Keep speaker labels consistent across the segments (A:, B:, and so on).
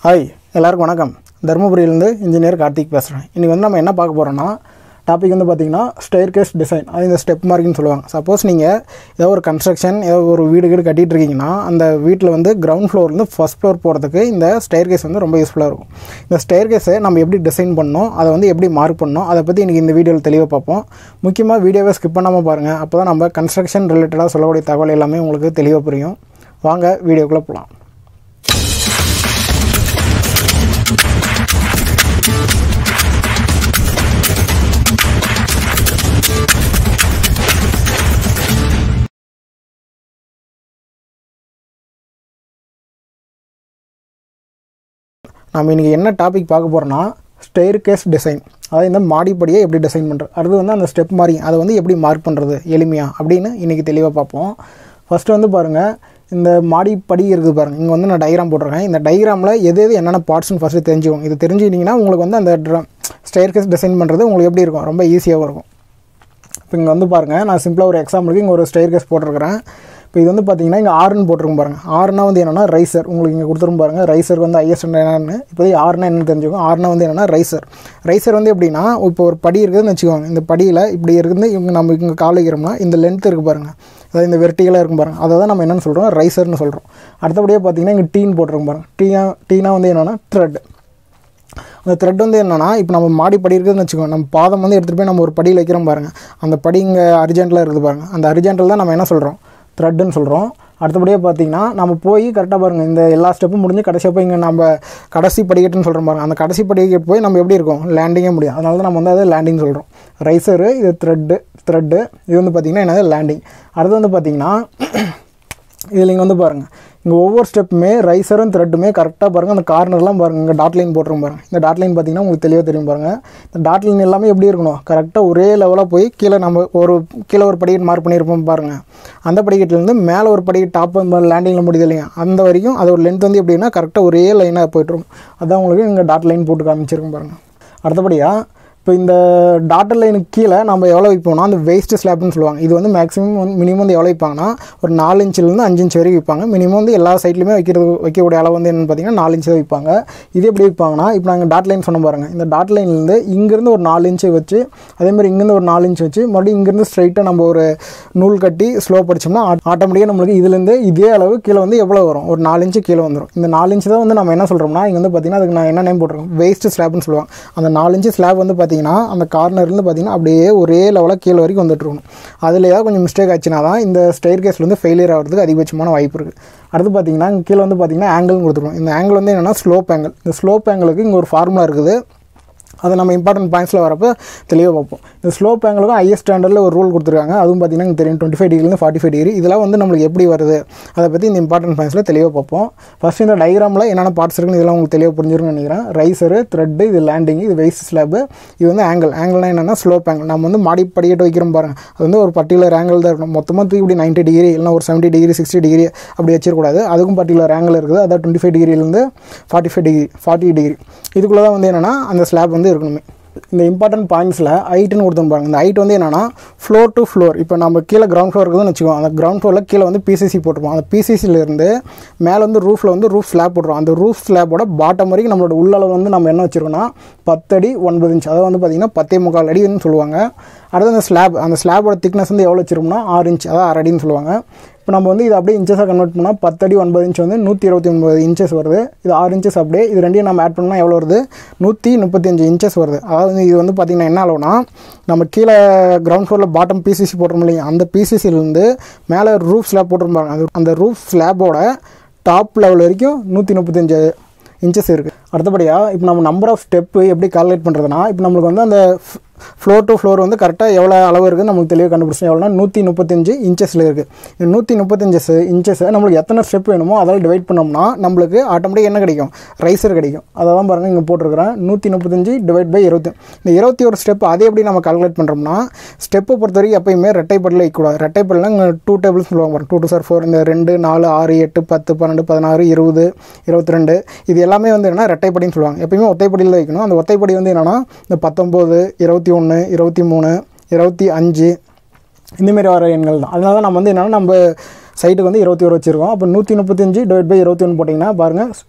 A: hi எல்லாருக்கும் வணக்கம் தருமபுரியிலேருந்து engineer Karthik பேசுகிறேன் இன்றைக்கி வந்து நம்ம என்ன பார்க்க போகிறோம்னா டாபிக் வந்து பார்த்திங்கன்னா ஸ்டேர் கேஸ் டிசைன் அது இந்த ஸ்டெப் மார்க்குன்னு சொல்லுவாங்க சப்போஸ் நீங்கள் ஏதோ ஒரு கன்ஸ்ட்ரக்ஷன் ஏதோ ஒரு வீடு வீடு கட்டிகிட்டு இருக்கீங்கன்னா அந்த வீட்டில் வந்து கிரவுண்ட் ஃப்ளோர்லேருந்து ஃபஸ்ட் ஃப்ளோர் போகிறதுக்கு இந்த ஸ்டேர் கேஸ் வந்து ரொம்ப யூஸ்ஃபுல்லாக இருக்கும் இந்த ஸ்டேர் கேஸை நம்ம எப்படி டிசைன் பண்ணணும் அதை வந்து எப்படி மார்க் பண்ணணும் அதை பற்றி இன்றைக்கி இந்த வீடியோவில் தெளிவாக பார்ப்போம் முக்கியமாக வீடியோவை ஸ்கிப் பண்ணாமல் பாருங்கள் அப்போ தான் நம்ம கன்ஸ்ட்ரக்ஷன் ரிலேட்டடாக சொல்லக்கூடிய தகவல் எல்லாமே உங்களுக்கு தெளிவாக புரியும் வாங்க வீடியோக்குள்ளே போகலாம் நம்ம இன்றைக்கி என்ன டாபிக் பார்க்க போகிறோன்னா ஸ்டெயர் கேஸ் டிசைன் அதாவது இந்த மாடிப்படியை எப்படி டிசைன் பண்ணுறது அடுத்து வந்து அந்த ஸ்டெப் மாதிரி அதை வந்து எப்படி மார்க் பண்ணுறது எளிமையாக அப்படின்னு இன்றைக்கி தெளிவாக பார்ப்போம் ஃபஸ்ட்டு வந்து பாருங்கள் இந்த மாடிப்படி இருக்குது பாருங்கள் இங்கே வந்து நான் டயக்ராம் போட்டிருக்கேன் இந்த டயக்ராமில் எது எது என்னென்ன பார்ட்ஸ்னு ஃபஸ்ட்டு தெரிஞ்சுக்கோங்க இது தெரிஞ்சுக்கிட்டிங்கன்னா உங்களுக்கு வந்து அந்த ஸ்டெயர் கேஸ் டிசைன் பண்ணுறது உங்களுக்கு எப்படி இருக்கும் ரொம்ப ஈஸியாகவும் இருக்கும் இப்போ இங்கே வந்து பாருங்கள் நான் சிம்பிளாக ஒரு எக்ஸாம்பிளுக்கு இங்கே ஒரு ஸ்டெயர் கேஸ் போட்டிருக்கிறேன் இப்போ இது வந்து பார்த்தீங்கன்னா இங்கே ஆறுன்னு போட்டிருக்கும் பாருங்கள் ஆறுனா வந்து என்னென்னா ரைசர் உங்களுக்கு இங்கே கொடுத்துரும் பாருங்கள் ரைசருக்கு வந்து ஐஎஸ் என்னென்னு இப்போதைக்கு ஆறுனா என்னன்னு தெரிஞ்சுக்கோங்க ஆறுனா வந்து என்னென்னா ரைசர் ரைசர் வந்து எப்படின்னா இப்போ ஒரு படி இருக்குதுன்னு வச்சுக்கோங்க இந்த படியில் இப்படி இருக்குது இவங்க நம்ம இங்கே கால் வைக்கிறோம்னா இந்த லென்த் இருக்குது பாருங்கள் அதாவது இந்த வெர்டிகலாக இருக்கும் பாருங்கள் அதை தான் நம்ம என்னென்னு சொல்கிறோம் ரைசர்னு சொல்கிறோம் அடுத்தபடியாக பார்த்தீங்கன்னா இங்கே டீன் போட்டிருக்கும் பாருங்கள் டீனா டீனா வந்து என்னென்னா த்ரெட் அந்த த்ரெட் வந்து என்னென்னா இப்போ நம்ம மாடி படி இருக்குதுன்னு வச்சுக்கோங்க நம்ம பாதம் வந்து எடுத்துகிட்டு போய் நம்ம ஒரு படியில் வைக்கிறோம் பாருங்கள் அந்த படி இங்கே அர்ஜென்ட்டில் இருக்குது பாருங்கள் அந்த அர்ஜென்ட்டில் தான் நம்ம என்ன சொல்கிறோம் த்ரெட்டுன்னு சொல்கிறோம் அடுத்தபடியாக பார்த்தீங்கன்னா நம்ம போய் கரெக்டாக பாருங்கள் இந்த எல்லா ஸ்டெப்பும் முடிஞ்சு கடைசியாக போய் இங்கே நம்ம கடைசி படிக்கட்டுன்னு சொல்கிறோம் பாருங்கள் அந்த கடைசி படிக்கட்டு போய் நம்ம எப்படி இருக்கோம் லேண்டிங்கே முடியும் அதனால தான் நம்ம வந்து அதை லேண்டிங் சொல்கிறோம் ரைசரு இது த்ரெட்டு த்ரெட்டு இது வந்து பார்த்திங்கன்னா என்னது லேண்டிங் அடுத்து வந்து பார்த்திங்கன்னா இதில் இங்கே வந்து பாருங்கள் இங்கே ஒவ்வொரு ஸ்டெப்புமே ரைசரும் த்ரெட்டுமே கரெக்டாக பாருங்கள் அந்த கார்னர்லாம் பாருங்கள் இங்கே டாட் லைன் போட்டுரும் பாருங்கள் இந்த டாட் லைன் பார்த்தீங்கன்னா உங்களுக்கு தெளிவாக தெரியும் பாருங்கள் இந்த டாட் லைன் எல்லாமே எப்படி இருக்கணும் கரெக்டாக ஒரே லெவலாக போய் கீழே நம்ம ஒரு கீழே ஒரு படிக்கட்டு மார்க் பண்ணியிருப்போம் பாருங்கள் அந்த படிக்கட்டுலேருந்து மேலே ஒரு படிக்கட்டு டாப் லேண்டிங்கில் முடியுது இல்லைங்க அந்த வரைக்கும் அதோட லென்த் வந்து எப்படின்னா கரெக்டாக ஒரே லைனாக போய்ட்டுரும் அதான் உங்களுக்கு இங்கே டாட் லைன் போட்டு காமிச்சிருக்கும் பாருங்கள் அடுத்தபடியாக இப்போ இந்த டாட்டர் லைனுக்கு கீழே நம்ம எவ்வளோ வைப்போம்னா அந்த வேஸ்ட் ஸ்லாப்னு சொல்லுவாங்க இது வந்து மேக்ஸிமம் வந்து மினிமம் வந்து எவ்வளோ வைப்பாங்கன்னா ஒரு நாலு இன்ச்சிலேருந்து அஞ்சு இன்ச் வரைக்கும் வைப்பாங்க மினிமம் வந்து எல்லா சைட்லையுமே வைக்கிறது வைக்கக்கூடிய அளவு வந்து என்னென்னு பார்த்தீங்கன்னா நாலு இன்ச்சு வைப்பாங்க இது எப்படி வைப்பாங்கன்னா இப்போ நாங்கள் டாட் லைன் சொன்ன பாருங்கள் இந்த டாட் லைன்லேருந்து இங்கேருந்து ஒரு நாலு இன்ச்சு வச்சு அதேமாதிரி இங்கேருந்து ஒரு நாலு இன்ச் வச்சு மறுபடியும் இங்கேருந்து ஸ்ட்ரைட்டாக நம்ம ஒரு நூல் கட்டி ஸ்லோ படித்தோம்னா ஆட்டோமேட்டிக்காக நம்மளுக்கு இதுலேருந்து இதே அளவு கீழே வந்து எவ்வளோ வரும் ஒரு நாலு இன்ச்சு கீழே வந்துடும் இந்த நாலு இன்ச்சு தான் வந்து நம்ம என்ன சொல்கிறோம்னா இங்கே வந்து பார்த்திங்கன்னா அதுக்கு நான் என்ன நேம் போட்டிருக்கோம் வேஸ்ட் ஸ்லாப்னு சொல்லுவாங்க அந்த நாலு இன்ச்சு ஸ்லாப் வந்து பார்த்திங்கன்னா அந்த கார்னர்லேருந்து பார்த்திங்கன்னா அப்படியே ஒரே லெவலாக கீழே வரைக்கும் வந்துட்டு இருக்கணும் அதில் ஏதாவது கொஞ்சம் மிஸ்டேக் ஆச்சுன்னா தான் இந்த ஸ்டெயர் கேஸில் வந்து ஃபெயிலியர் ஆகிறதுக்கு அதிகபட்சமான வாய்ப்பு இருக்குது அடுத்து பார்த்திங்கன்னா இங்கே கீழே வந்து பார்த்திங்கன்னா ஆங்கிள்னு கொடுத்துருவோம் இந்த ஆங்கிள் வந்து என்னென்னா ஸ்லோப் ஆங்கிள் இந்த ஸ்லோப் ஆங்கிளுக்கு இங்கே ஒரு ஃபார்முலா இருக்குது அதை நம்ம இம்பார்ட்டன்ட் பாயிண்ட்ஸில் வரப்போ தெளிவாக பார்ப்போம் இந்த ஸ்லோப் ஆங்கிளுக்கும் ஐஎஸ் ஸ்டாண்டர்டில் ஒரு ரூல் கொடுத்துருக்காங்க அதுவும் பார்த்திங்கன்னா எனக்கு தெரியும் டுவெண்ட்டி ஃபைவ் டிகிரிலேருந்து ஃபார்ட்டி ஃபைவ் டிகிரி இதெல்லாம் வந்து நம்மளுக்கு எப்படி வருது அதை பற்றி இந்த இம்பார்ட்டன்ட் பாயிண்ட்ஸில் தெளிவாக பார்ப்போம் ஃபஸ்ட் இந்த டயக்ராமில் என்னென்ன பார்ட்ஸ் இருக்குன்னு இதெல்லாம் உங்களுக்கு தெளிவாக புரிஞ்சிருக்குன்னு நினைக்கிறேன் ரைசரு த்ரெட்டு இது லேண்டிங் இது வெயிஸ்ட் ஸ்லாப் இது வந்து ஆங்கிள் ஆங்கிள்னா என்னென்னா ஸ்லோப் ஆங்கிள் நம்ம வந்து மாடி படிக்கட்டு வைக்கிறோம் பாருங்கள் அது வந்து ஒரு பர்டிகுலர் ஆங்கிள் தான் இருக்கணும் மொத்தமாக தூக்கி இப்படி நைன்ட்டி டிகிரி இல்லைனா ஒரு செவன்ட்டி டிகிரி சிக்ஸ்டி டிகிரி அப்படி வச்சிருக்கூடாது அதுக்கும் பர்டிகுலர் ஆங்கிள் இருக்குது அதாவது டுவெண்ட்டி ஃபைவ் டிகிரிலேருந்து forty five degree forty degree இதுக்குள்ளே தான் வந்து என்னென்னா அந்த ஸ்லாப் வந்து இருக்கணுமே இந்த இம்பார்ட்டன்ட் பாயிண்ட்ஸில் ஹைட்டுன்னு கொடுத்து பாருங்க இந்த ஹைட் வந்து என்னென்னா ஃப்ளோர் டு ஃப்ளோர் இப்போ நம்ம கீழே கிரவுண்ட் ஃப்ளோர் இருக்குதுன்னு வச்சுக்கோங்க அந்த கிரவுண்ட் ஃப்ளோரில் கீழே வந்து பிசிசி போட்டிருப்போம் அந்த பிசிசிலேருந்து மேலே வந்து ரூஃபில் வந்து ரூஃப் ஸ்லாப் போட்டுருவோம் அந்த ரூஃப் ஸ்லாப்போட பாட்டம் வரைக்கும் நம்மளோட உள்ளளவு வந்து நம்ம என்ன வச்சுருக்கோம்னா பத்தடி ஒன்பது இன்ச் அதாவது வந்து பார்த்திங்கன்னா பத்தே முக்கால் அடின்னு சொல்லுவாங்க அடுத்து அந்த ஸ்லாப் அந்த ஸ்லாபோட திக்னஸ் வந்து எவ்வளோ வச்சிருக்கோம்னா ஆறு இன்ச் அதாவது ஆறு அடின்னு சொல்லுவாங்க இப்போ நம்ம வந்து இது அப்படியே இன்ச்சஸாக கன்வெர்ட் பண்ணால் பத்தடி ஒன்பது இன்ச் வந்து நூற்றி இருபத்தி ஒன்பது இன்ச்சஸ் வருது இது ஆறு இன்ச்சஸ் அப்படியே இது ரெண்டையும் நம்ம ஆட் பண்ணால் எவ்வளோ வருது நூற்றி முப்பத்தஞ்சு இன்ச்சஸ் வருது அதாவது இது வந்து பார்த்திங்கன்னா என்ன அளவுனா நம்ம கீழே கிரவுண்ட் ஃப்ளோரில் பாட்டம் பிசிசி போட்டுரும் இல்லைங்க அந்த பிசிசிலேருந்து மேலே ரூஃப் ஸ்லாப் போட்டிருப்பாங்க அது அந்த ரூஃப் ஸ்லாப்போட டாப் லெவல் வரைக்கும் நூற்றி முப்பத்தஞ்சு இன்ச்சஸ் இருக்குது அடுத்தபடியாக இப்போ நம்ம நம்பர் ஆஃப் ஸ்டெப்பு எப்படி கால்குலேட் பண்ணுறதுனா இப்போ நம்மளுக்கு வந்து அந்த ஃப்ளோர் டு ஃப்ளோர் வந்து கரெக்டாக எவ்வளோ அளவு இருக்குது நமக்கு தெளிவாக கண்டுபிடிச்சோம் எவ்வளோனா நூற்றி முப்பத்தஞ்சு இன்ச்சஸில் இருக்குது இந்த நூற்றி முப்பத்தஞ்சு இன்ச்சஸை நம்மளுக்கு எத்தனை ஸ்டெப் வேணுமோ அதால் டிவைட் பண்ணோம்னா நம்மளுக்கு ஆட்டோமேட்டிக் என்ன கிடைக்கும் ரைசர் கிடைக்கும் அதை தான் பாருங்கள் இங்கே போட்டிருக்கிறேன் நூற்றி முப்பத்தஞ்சு டிவைட் பை இருபத்தி இந்த இருபத்தி ஒரு ஸ்டெப் அதே எப்படி நம்ம கால்குலேட் பண்ணுறோம்னா ஸ்டெப்பை பொறுத்த வரைக்கும் எப்பயுமே ரெட்டைப்படில் வைக்கக்கூடாது ரெட்டைப்படில் இங்கே டூ டேபிள்ஸ் சொல்லுவாங்க பாருங்க டூ டூ சார் ஃபோர் இந்த ரெண்டு நாலு ஆறு எட்டு பத்து பன்னெண்டு பதினாறு இருபது இருபத்தி ரெண்டு இது எல்லாமே வந்து என்னென்னா ரெட்டைப்படின்னு சொல்லுவாங்க எப்பயுமே ஒத்தைப்படியில் வைக்கணும் அந்த ஒத்தைப்படி வந்து என்னென்னா இந்த பத்தொம்போது இருபத்தி ஒன்று இருபத்தி மூணு இருபத்தி அஞ்சு இந்தமாரி வர எண்கள் தான் அதனால தான் நம்ம வந்து என்னென்னா நம்ம சைட்டுக்கு வந்து இருபத்தி ஒரு வச்சுருக்கோம் அப்போ நூற்றி முப்பத்தஞ்சு டிவைட் பை இருபத்தி ஒன்று போட்டிங்கன்னா பாருங்கள்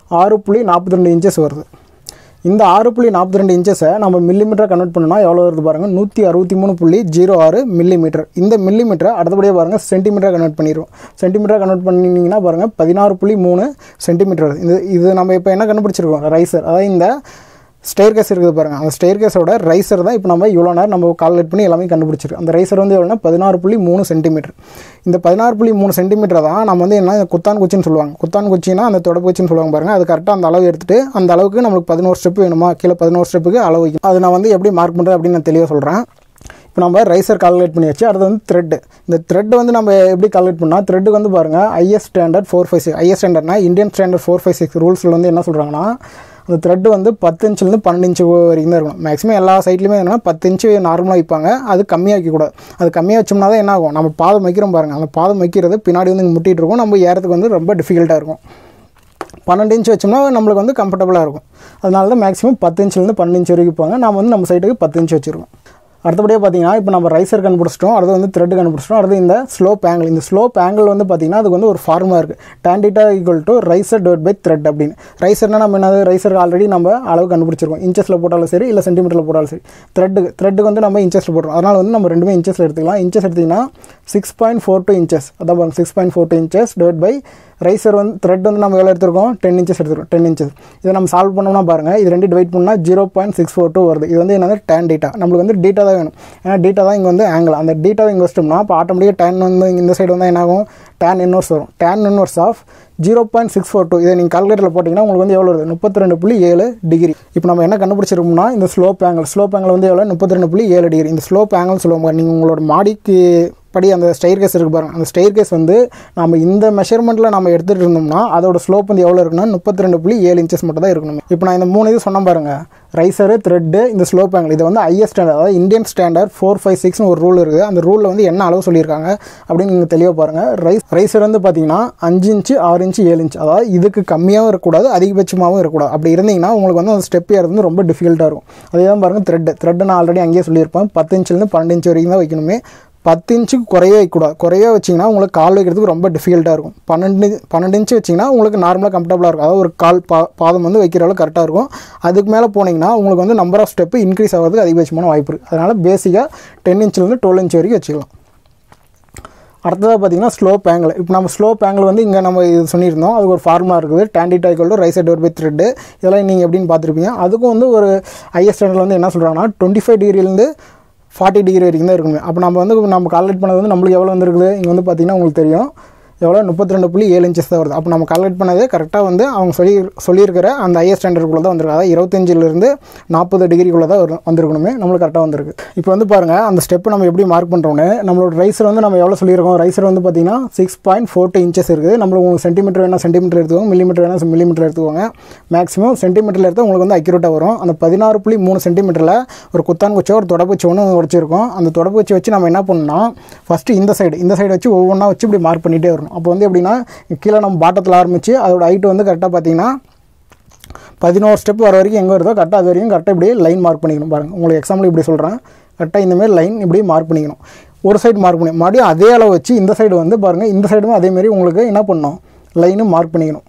A: ஆறு புள்ளி நாற்பத்தி ரெண்டு இன்ச்சஸ் வருது இந்த ஆறு புள்ளி நாற்பத்தி ரெண்டு இன்ச்சஸை நம்ம மில்லிமீட்டராக கன்வெர்ட் பண்ணோம்னா எவ்வளோ வருது பாருங்கள் நூற்றி அறுபத்தி மூணு புள்ளி ஜீரோ ஆறு மில்லிமீட்டர் இந்த மில்லிமீட்டரை அடுத்தபடியாக பாருங்கள் சென்டிமீட்டராக கன்வெர்ட் பண்ணிடுவோம் சென்டிமீட்டராக கன்வெர்ட் பண்ணிங்கன்னா பாருங்கள் பதினாறு புள்ளி மூணு சென்டிமீட்டர் வருது இது இது நம்ம இப்போ என்ன கண்டுபிடிச்சிருக்கோம் ரைசர் அதாவது இந்த ஸ்டேர் கேஸ் இருக்குது பாருங்கள் அந்த ஸ்டேர் கேஸோட ரைசர் தான் இப்போ நம்ம இவ்வளோ நேரம் நம்ம கால்குலேட் பண்ணி எல்லாமே கண்டுபிடிச்சிருக்கோம் அந்த ரைசர் வந்து எவ்வளோனா பதினாறு புள்ளி மூணு சென்டிமீட்டர் இந்த பதினாறு புள்ளி மூணு சென்டிமீட்டர் தான் நம்ம வந்து என்ன குத்தான் குச்சின்னு சொல்லுவாங்க குத்தான் குச்சின்னா அந்த தொடப்பு குச்சின்னு சொல்லுவாங்க பாருங்கள் அது கரெக்டாக அந்த அளவு எடுத்துட்டு அந்த அளவுக்கு நம்மளுக்கு பதினோரு ஸ்டெப் வேணுமா கீழே பதினோரு ஸ்டெப்புக்கு அளவு வைக்கும் அது நான் வந்து எப்படி மார்க் பண்ணுறது அப்படின்னு நான் தெளிவாக சொல்கிறேன் இப்போ நம்ம ரைசர் கால்குலேட் பண்ணியாச்சு அடுத்து வந்து த்ரெட் இந்த த்ரெட் வந்து நம்ம எப்படி கால்குலேட் பண்ணால் த்ரெட்டுக்கு வந்து பாருங்கள் IS standard four five six IS ஸ்டாண்டர்ட்னா Indian standard four five six ரூல்ஸில் வந்து என்ன சொல்கிறாங்கன்னா அந்த த்ரெட் வந்து பத்து இன்ச்லேருந்து பன்னெண்டு இன்ச்சு வரைக்கும் தான் இருக்கணும் மேக்ஸிமம் எல்லா சைட்லையுமே என்னன்னா பத்து இன்ச்சு நார்மலாக வைப்பாங்க அது கம்மியாக வைக்கக்கூடாது அது கம்மியாக வச்சோம்னா தான் என்ன ஆகும் நம்ம பாதம் வைக்கிறோம் பாருங்கள் அந்த பாதம் வைக்கிறது பின்னாடி வந்து இங்க முட்டிட்டு இருக்கும் நம்ம ஏறதுக்கு வந்து ரொம்ப டிஃபிகல்ட்டாக இருக்கும் பன்னெண்டு இன்ச் வச்சோம்னா நம்மளுக்கு வந்து கம்ஃபர்டபுளாக இருக்கும் அதனால தான் மேக்ஸிமம் பத்து இன்ச்லேருந்து பன்னெண்டு இன்ச் வரைக்கும் போவாங்க நம்ம வந்து நம்ம சைடுக்கு பத்து இன்ச் வச்சுருக்கோம் அடுத்தபடியாக பார்த்தீங்கன்னா இப்போ நம்ம ரைசர் கண்டுபிடிச்சிட்டோம் அடுத்து வந்து த்ரெட் கண்டுபிடிச்சிட்டோம் அடுத்து இந்த ஸ்லோப் ஆங்கிள் இந்த ஸ்லோப் ஆங்கிள் வந்து பார்த்தீங்கன்னா அதுக்கு வந்து ஒரு ஃபார்முலா இருக்குது tan theta equal to riser divide by thread அப்படின்னு ரைசர்னா நம்ம என்னது ரைசர் ஆல்ரெடி நம்ம அளவு கண்டுபிடிச்சிருக்கோம் இன்ச்சஸில் போட்டாலும் சரி இல்லை சென்டிமீட்டரில் போட்டாலும் சரி த்ரெட்டுக்கு த்ரெட்டுக்கு வந்து நம்ம இன்ச்சஸில் போடுறோம் அதனால் வந்து நம்ம ரெண்டுமே இன்ச்சஸில் எடுத்துக்கலாம் இன்ச்சஸ் எடுத்திங்கன்னா six point four two inches அதான் பாருங்க six point four two inches divide by riser வந்து த்ரெட் வந்து நம்ம எவ்வளோ எடுத்திருக்கோம் டென் இன்ச்சஸ் எடுத்துருக்கோம் டென் இன்ச்சஸ் இதை நம்ம சால்வ் பண்ணோம்னா பாருங்கள் இது ரெண்டு டிவைட் பண்ணால் zero point six four two வருது இது வந்து என்னது டேன் டீட்டா நம்மளுக்கு வந்து டீட்டா தான் வேணும் ஏன்னா டீட்டா தான் இங்கே வந்து ஆங்கிள் அந்த டீட்டாவை இங்கே வச்சிட்டோம்னா இப்போ ஆட்டோமேட்டிக்காக டேன் வந்து இந்த சைடு வந்து என்ன ஆகும் டேன் இன்வர்ஸ் வரும் tan inverse of zero point six four two இதை நீங்கள் கால்குலேட்டரில் போட்டிங்கன்னா உங்களுக்கு வந்து எவ்வளோ வருது முப்பத்தி ரெண்டு புள்ளி ஏழு டிகிரி இப்போ நம்ம என்ன கண்டுபிடிச்சிருக்கோம்னா இந்த ஸ்லோப் ஆங்கிள் ஸ்லோப் ஆங்கிள் வந்து எவ்வளோ முப்பத்தி ரெண்டு புள்ளி ஏழு டிகிரி இந்த ஸ்லோப் ஆங்கிள் சொல்லுவாங்க நீங்கள் உங்களோட மாடிக்கு படி அந்த ஸ்டெயர் கேஸ் இருக்கு பாருங்க அந்த ஸ்டெயர் கேஸ் வந்து நம்ம இந்த மெஷர்மெண்ட்டில் நம்ம எடுத்துகிட்டு இருந்தோம்னா அதோட ஸ்லோப் வந்து எவ்வளோ இருக்குன்னா முப்பத்தி ரெண்டு புள்ளி ஏழு இன்ச்சஸ் மட்டும் தான் இருக்கணும் இப்போ நான் இந்த மூணு இது சொன்னேன் பாருங்க ரைசரு த்ரெட்டு இந்த ஸ்லோப் ஆங்கிள் இது வந்து ஐஎஸ் ஸ்டாண்டர்ட் அதாவது இந்தியன் ஸ்டாண்டர்ட் ஃபோர் ஃபைவ் சிக்ஸ்னு ஒரு ரூல் இருக்குது அந்த ரூலில் வந்து என்ன அளவு சொல்லியிருக்காங்க அப்படின்னு நீங்கள் தெளிவாக பாருங்கள் ரைஸ் ரைசர் வந்து பார்த்தீங்கன்னா அஞ்சு இன்ச்சு ஆறு இன்ச்சு ஏழு இன்ச்சு அதாவது இதுக்கு கம்மியாகவும் இருக்கக்கூடாது அதிகபட்சமாகவும் இருக்கக்கூடாது அப்படி இருந்தீங்கன்னா உங்களுக்கு வந்து அந்த ஸ்டெப் ஏறது வந்து ரொம்ப டிஃபிகல்ட்டாக இருக்கும் அதே தான் பாருங்கள் த்ரெட் த்ரெட் நான் ஆல்ரெடி அங்கேயே சொல்லியிருப்பேன் பத்து இன்ச்சிலேருந்து பன்னெண்டு இன்ச் வரைக்கும் தான் வைக்கணுமே பத்து இன்ச்சுக்கு குறைய வைக்கக்கூடாது குறைய வச்சிங்கன்னா உங்களுக்கு கால் வைக்கிறதுக்கு ரொம்ப டிஃபிகல்ட்டாக இருக்கும் பன்னெண்டு பன்னெண்டு இன்ச்சு வச்சிங்கன்னா உங்களுக்கு நார்மலாக கம்ஃபர்டபுளாக இருக்கும் அதாவது ஒரு கால் பா பாதம் வந்து வைக்கிற அளவுக்கு கரெக்டாக இருக்கும் அதுக்கு மேலே போனீங்கன்னா உங்களுக்கு வந்து நம்பர் ஆஃப் ஸ்டெப்பு இன்க்ரீஸ் ஆகிறதுக்கு அதிகபட்சமான வாய்ப்பு இருக்குது அதனால் பேசிக்காக டென் இன்ச்சிலேருந்து டுவெல் இன்ச் வரைக்கும் வச்சுக்கலாம் அடுத்ததாக பார்த்தீங்கன்னா ஸ்லோப் ஆங்கிள் இப்போ நம்ம ஸ்லோப் ஆங்கிள் வந்து இங்கே நம்ம இது சொல்லியிருந்தோம் அதுக்கு ஒரு ஃபார்முலா இருக்குது tan theta equal rise door by thread இதெல்லாம் நீங்கள் எப்படின்னு பார்த்துருப்பீங்க அதுக்கும் வந்து ஒரு ஐஎஸ் ஸ்டாண்டர்டில் வந்து என்ன சொல்கிறாங்கன்னா டுவெண்ட்டி ஃபைவ் டிகிரிலேருந்து ஃபார்ட்டி டிகிரி வரைக்கும் தான் இருக்கணும் அப்போ நம்ம வந்து நம்ம கால்குலேட் பண்ணது வந்து நம்மளுக்கு எவ்வளோ வந்துருக்குது இங்கே வந்து பார்த்தீங்கன்னா உங்களுக்கு தெரியும் எவ்வளோ முப்பத்தி ரெண்டு புள்ளி ஏழு இன்ச்சஸ் தான் வருது அப்போ நம்ம கால்குலேட் பண்ணதே கரெக்டாக வந்து அவங்க சொல்லி சொல்லியிருக்கிற அந்த ஐஎஸ் ஸ்டாண்டர்டுக்குள்ளே தான் வந்திருக்கு அதாவது இருபத்தஞ்சிலிருந்து நாற்பது டிகிரிக்குள்ளே தான் வரும் வந்திருக்கணுமே நம்மளுக்கு கரெக்டாக வந்திருக்கு இப்போ வந்து பாருங்கள் அந்த ஸ்டெப் நம்ம எப்படி மார்க் பண்ணுறோன்னு நம்மளோட ரைசர் வந்து நம்ம எவ்வளோ சொல்லியிருக்கோம் ரைசர் வந்து பார்த்தீங்கன்னா six point four two inches இருக்குது நம்மளுக்கு உங்களுக்கு சென்டிமீட்டர் வேணால் சென்டிமீட்டர் எடுத்துக்கோங்க மில்லிமீட்டர் வேணால் மில்லிமீட்டர் எடுத்துக்கோங்க மேக்ஸிமம் சென்டிமீட்டரில் எடுத்தால் உங்களுக்கு வந்து அக்யூரேட்டாக வரும் அந்த பதினாறு புள்ளி மூணு சென்டிமீட்டரில் ஒரு குத்தான் குச்சோ ஒரு தொடப்புச்சி ஒன்று உடச்சிருக்கோம் அந்த தொடப்புச்சி வச்சு நம்ம என்ன பண்ணணும்னா ஃபஸ்ட்டு இந்த சைடு இந்த சைடு வச்சு ஒவ்வொன்றா வச்சு இப்படி மார்க் பண்ணிகிட்டே வரணும் அப்போ வந்து எப்படின்னா கீழே நம்ம பாட்டத்தில் ஆரம்பித்து அதோட ஹைட்டு வந்து கரெக்டாக பார்த்தீங்கன்னா பதினோரு ஸ்டெப் வர வரைக்கும் எங்கே வருதோ கரெக்டாக அது வரைக்கும் கரெக்டாக இப்படியே லைன் மார்க் பண்ணிக்கணும் பாருங்கள் உங்களுக்கு எக்ஸாம்பிள் இப்படி சொல்கிறேன் கரெக்டாக இந்தமாரி லைன் இப்படி மார்க் பண்ணிக்கணும் ஒரு சைடு மார்க் பண்ணி மறுபடியும் அதே அளவு வச்சு இந்த சைடு வந்து பாருங்கள் இந்த சைடும் அதேமாரி உங்களுக்கு என்ன பண்ணணும் லைனும் மார்க் பண்ணிக்கணும்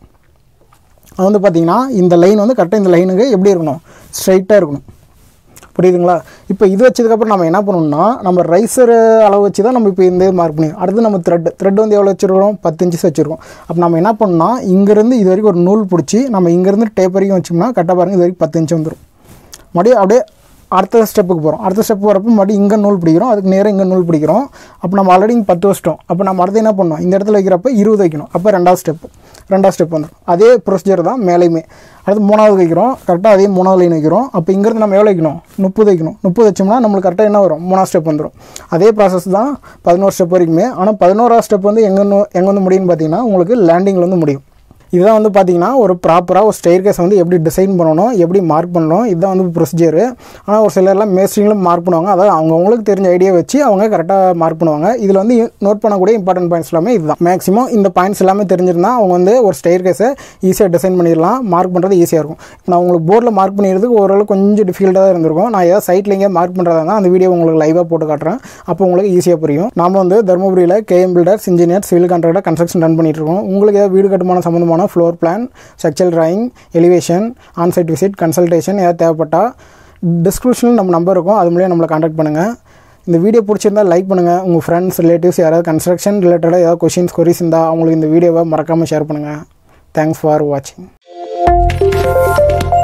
A: அது வந்து பார்த்தீங்கன்னா இந்த லைன் வந்து கரெக்டாக இந்த லைனுக்கு எப்படி இருக்கணும் ஸ்ட்ரைட்டாக இருக்கணும் புரியுதுங்களா இப்போ இது வச்சதுக்கப்புறம் நம்ம என்ன பண்ணணும்னா நம்ம ரைசர் அளவு வச்சு தான் நம்ம இப்போ இந்த மார்க் பண்ணி அடுத்து நம்ம த்ரெட் த்ரெட் வந்து எவ்வளோ வச்சுருக்கோம் பத்து இன்ச்சஸ் வச்சுருக்கோம் அப்போ நம்ம என்ன பண்ணணும்னா இங்கேருந்து இது வரைக்கும் ஒரு நூல் பிடிச்சி நம்ம இங்கேருந்து டேப் வரைக்கும் வச்சோம்னா கரெக்டாக பாருங்கள் இது வரைக்கும் பத்து இன்ச்சு வந்துடும் மறுபடியும் அப்படியே அடுத்த ஸ்டெப்புக்கு போகிறோம் அடுத்த ஸ்டெப் வரப்போ மறுபடியும் இங்கே நூல் பிடிக்கிறோம் அதுக்கு நேராக இங்கே நூல் பிடிக்கிறோம் அப்போ நம்ம ஆல்ரெடி இங்கே பத்து வச்சிட்டோம் அப்போ நம்ம அடுத்து என்ன பண்ணோம் இந்த இடத்துல வைக்கிறப்ப இருபது வைக்கணும் அப்போ ரெண்டாவது ஸ்டெப் ரெண்டாவது ஸ்டெப் வந்துடும் அதே ப்ரொசீஜர் தான் மேலேயுமே அடுத்து மூணாவது வைக்கிறோம் கரெக்டாக அதே மூணாவது லைன் வைக்கிறோம் அப்போ இங்கேருந்து நம்ம எவ்வளோ வைக்கணும் முப்பது வைக்கணும் முப்பது வச்சோம்னா நம்மளுக்கு கரெக்டாக என்ன வரும் மூணாவது ஸ்டெப் வந்துடும் அதே ப்ராசஸ் தான் பதினோரு ஸ்டெப் வரைக்குமே ஆனால் பதினோராவது ஸ்டெப் வந்து எங்கே எங்கே வந்து முடியும்னு பார்த்தீங்கன்னா உங்களுக்கு லேண்டிங்கில் வந்து முடியும் இதுதான் வந்து பார்த்தீங்கன்னா ஒரு ப்ராப்பராக ஒரு ஸ்டெயர் கேஸ் வந்து எப்படி டிசைன் பண்ணணும் எப்படி மார்க் பண்ணணும் இதுதான் வந்து ப்ரொசீஜர் ஆனால் ஒரு சிலர்லாம் மேஸ்ட்ரிங்களும் மார்க் பண்ணுவாங்க அதாவது அவங்கவுங்களுக்கு தெரிஞ்ச ஐடியா வச்சு அவங்க கரெக்டாக மார்க் பண்ணுவாங்க இதில் வந்து நோட் பண்ணக்கூடிய இம்பார்ட்டன்ட் பாயிண்ட்ஸ் எல்லாமே இதுதான் மேக்ஸிமம் இந்த பாயிண்ட்ஸ் எல்லாமே தெரிஞ்சிருந்தா அவங்க வந்து ஒரு ஸ்டெயர் கேஸை ஈஸியாக டிசைன் பண்ணிடலாம் மார்க் பண்ணுறது ஈஸியாக இருக்கும் நான் உங்களுக்கு போர்டில் மார்க் பண்ணிடுறதுக்கு ஓரளவு கொஞ்சம் டிஃபிகல்ட்டாக தான் இருந்திருக்கும் நான் ஏதாவது சைட்டில் எங்கேயா மார்க் பண்ணுறதா இருந்தால் அந்த வீடியோ உங்களுக்கு லைவாக போட்டு காட்டுறேன் அப்போ உங்களுக்கு ஈஸியாக புரியும் நாம வந்து தர்மபுரியில் KM builders engineer civil contractor construction run பண்ணிட்டு இருக்கோம் உங்களுக்கு ஏதாவது வீடு கட்டுமான சம்மந்தமான தேவையான floor plan structural drawing elevation onsite visit consultation ஏதாவது தேவைப்பட்டால் டிஸ்கிரிப்ஷனில் நம்ம நம்பர் இருக்கும் அது மூலியம் நம்மளை காண்டாக்ட் பண்ணுங்கள் இந்த வீடியோ பிடிச்சிருந்தா லைக் பண்ணுங்கள் உங்கள் ஃப்ரெண்ட்ஸ் ரிலேட்டிவ்ஸ் யாராவது கன்ஸ்ட்ரக்ஷன் ரிலேட்டடாக ஏதாவது கொஷின்ஸ் கொரிஸ் இருந்தால் அவங்களுக்கு இந்த வீடியோவை மறக்காமல் ஷேர் பண்ணுங்கள் தேங்க்ஸ் ஃபார் வாட்சிங்